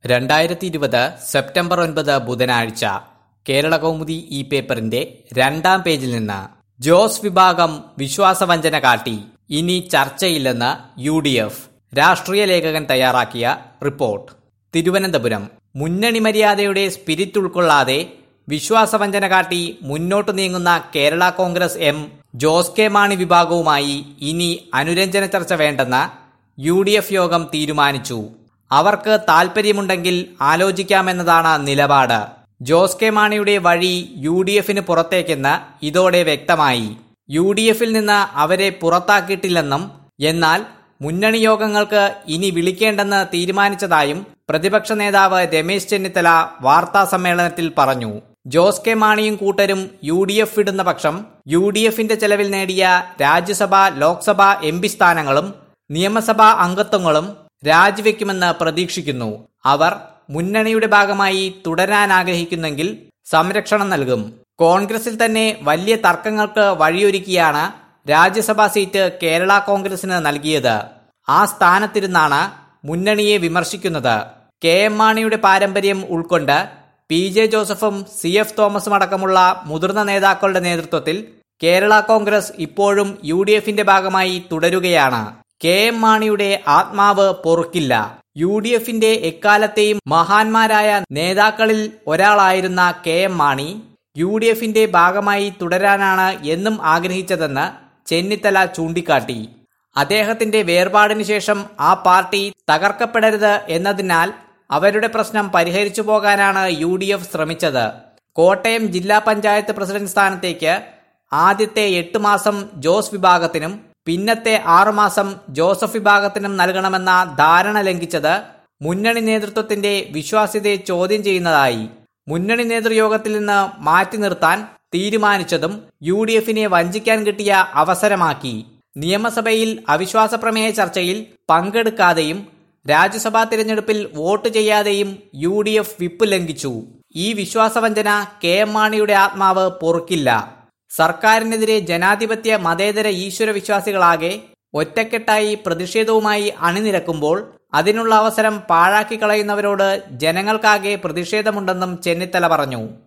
രണ്ടായിരത്തി ഇരുപത് സെപ്റ്റംബർ ഒൻപത് ബുധനാഴ്ച കേരള കൗമുദി ഈ പേപ്പറിന്റെ രണ്ടാം പേജിൽ നിന്ന് ജോസ് വിഭാഗം വിശ്വാസവഞ്ചന കാട്ടി ഇനി ചർച്ചയില്ലെന്ന് യു ഡി എഫ് രാഷ്ട്രീയ ലേഖകൻ തയ്യാറാക്കിയ റിപ്പോർട്ട് തിരുവനന്തപുരം മുന്നണി മര്യാദയുടെ സ്പിരിറ്റ് ഉൾക്കൊള്ളാതെ വിശ്വാസവഞ്ചന കാട്ടി മുന്നോട്ടു നീങ്ങുന്ന കേരള കോൺഗ്രസ് എം ജോസ് കെ മാണി വിഭാഗവുമായി ഇനി അനുരഞ്ജന ചർച്ച വേണ്ടെന്ന് യു ഡി എഫ് യോഗം തീരുമാനിച്ചു അവർക്ക് താൽപ്പര്യമുണ്ടെങ്കിൽ ആലോചിക്കാമെന്നതാണ് നിലപാട് ജോസ് കെ മാണിയുടെ വഴി യു ഡി എഫിന് പുറത്തേക്കെന്ന് ഇതോടെ വ്യക്തമായി യു ഡി എഫിൽ നിന്ന് അവരെ പുറത്താക്കിയിട്ടില്ലെന്നും എന്നാൽ മുന്നണി യോഗങ്ങൾക്ക് ഇനി വിളിക്കേണ്ടെന്ന് തീരുമാനിച്ചതായും പ്രതിപക്ഷ നേതാവ് രമേശ് ചെന്നിത്തല വാർത്താ സമ്മേളനത്തിൽ പറഞ്ഞു ജോസ് കെ മാണിയും കൂട്ടരും യു ഡി എഫ് വിടുന്ന പക്ഷം യു ഡി എഫിന്റെ ചെലവിൽ നേടിയ രാജ്യസഭ ലോക്സഭ എം പി സ്ഥാനങ്ങളും നിയമസഭാ അംഗത്വങ്ങളും രാജിവെക്കുമെന്ന് പ്രതീക്ഷിക്കുന്നു അവർ മുന്നണിയുടെ ഭാഗമായി തുടരാൻ ആഗ്രഹിക്കുന്നെങ്കിൽ സംരക്ഷണം നൽകും കോൺഗ്രസിൽ തന്നെ വലിയ തർക്കങ്ങൾക്ക് വഴിയൊരുക്കിയാണ് രാജ്യസഭാ സീറ്റ് കേരള കോൺഗ്രസിന് നൽകിയത് ആ സ്ഥാനത്തിരുന്നാണ് മുന്നണിയെ വിമർശിക്കുന്നത് കെ എം മാണിയുടെ പാരമ്പര്യം ഉൾക്കൊണ്ട് പി ജെ ജോസഫും സി എഫ് തോമസും അടക്കമുള്ള മുതിർന്ന നേതാക്കളുടെ നേതൃത്വത്തിൽ കേരള കോൺഗ്രസ് ഇപ്പോഴും യു ഡി എഫിന്റെ ഭാഗമായി തുടരുകയാണ് കെ എം മാണിയുടെ ആത്മാവ് പൊറുക്കില്ല യു ഡി എഫിന്റെ എക്കാലത്തെയും മഹാന്മാരായ നേതാക്കളിൽ ഒരാളായിരുന്ന K M Mani U D എഫിന്റെ ഭാഗമായി തുടരാനാണ് എന്നും ആഗ്രഹിച്ചതെന്ന് ചെന്നിത്തല ചൂണ്ടിക്കാട്ടി അദ്ദേഹത്തിന്റെ വേർപാടിന് ശേഷം ആ പാർട്ടി തകർക്കപ്പെടരുത് എന്നതിനാൽ അവരുടെ പ്രശ്നം പരിഹരിച്ചു പോകാനാണ് യു ഡി എഫ് ശ്രമിച്ചത് കോട്ടയം ജില്ലാ പഞ്ചായത്ത് പ്രസിഡന്റ് സ്ഥാനത്തേക്ക് ആദ്യത്തെ എട്ട് മാസം ജോസ് വിഭാഗത്തിനും പിന്നത്തെ ആറുമാസം ജോസഫ് വിഭാഗത്തിനും നൽകണമെന്ന ധാരണ ലംഘിച്ചത് മുന്നണി നേതൃത്വത്തിന്റെ വിശ്വാസ്യതയെ ചോദ്യം ചെയ്യുന്നതായി മുന്നണി നേതൃയോഗത്തിൽ നിന്ന് മാറ്റി നിർത്താൻ തീരുമാനിച്ചതും യു ഡി എഫിനെ വഞ്ചിക്കാൻ കിട്ടിയ അവസരമാക്കി നിയമസഭയിൽ അവിശ്വാസ പ്രമേയ ചർച്ചയിൽ പങ്കെടുക്കാതെയും രാജ്യസഭാ തിരഞ്ഞെടുപ്പിൽ വോട്ട് ചെയ്യാതെയും യു ഡി എഫ് വിപ്പ് ലംഘിച്ചു ഈ വിശ്വാസവഞ്ചന കെ എം മാണിയുടെ ആത്മാവ് പൊറുക്കില്ല സർക്കാരിനെതിരെ ജനാധിപത്യ മതേതര ഈശ്വര വിശ്വാസികളാകെ ഒറ്റക്കെട്ടായി പ്രതിഷേധവുമായി അണിനിരക്കുമ്പോൾ അതിനുള്ള അവസരം പാഴാക്കി കളയുന്നവരോട് ജനങ്ങൾക്കാകെ പ്രതിഷേധമുണ്ടെന്നും ചെന്നിത്തല പറഞ്ഞു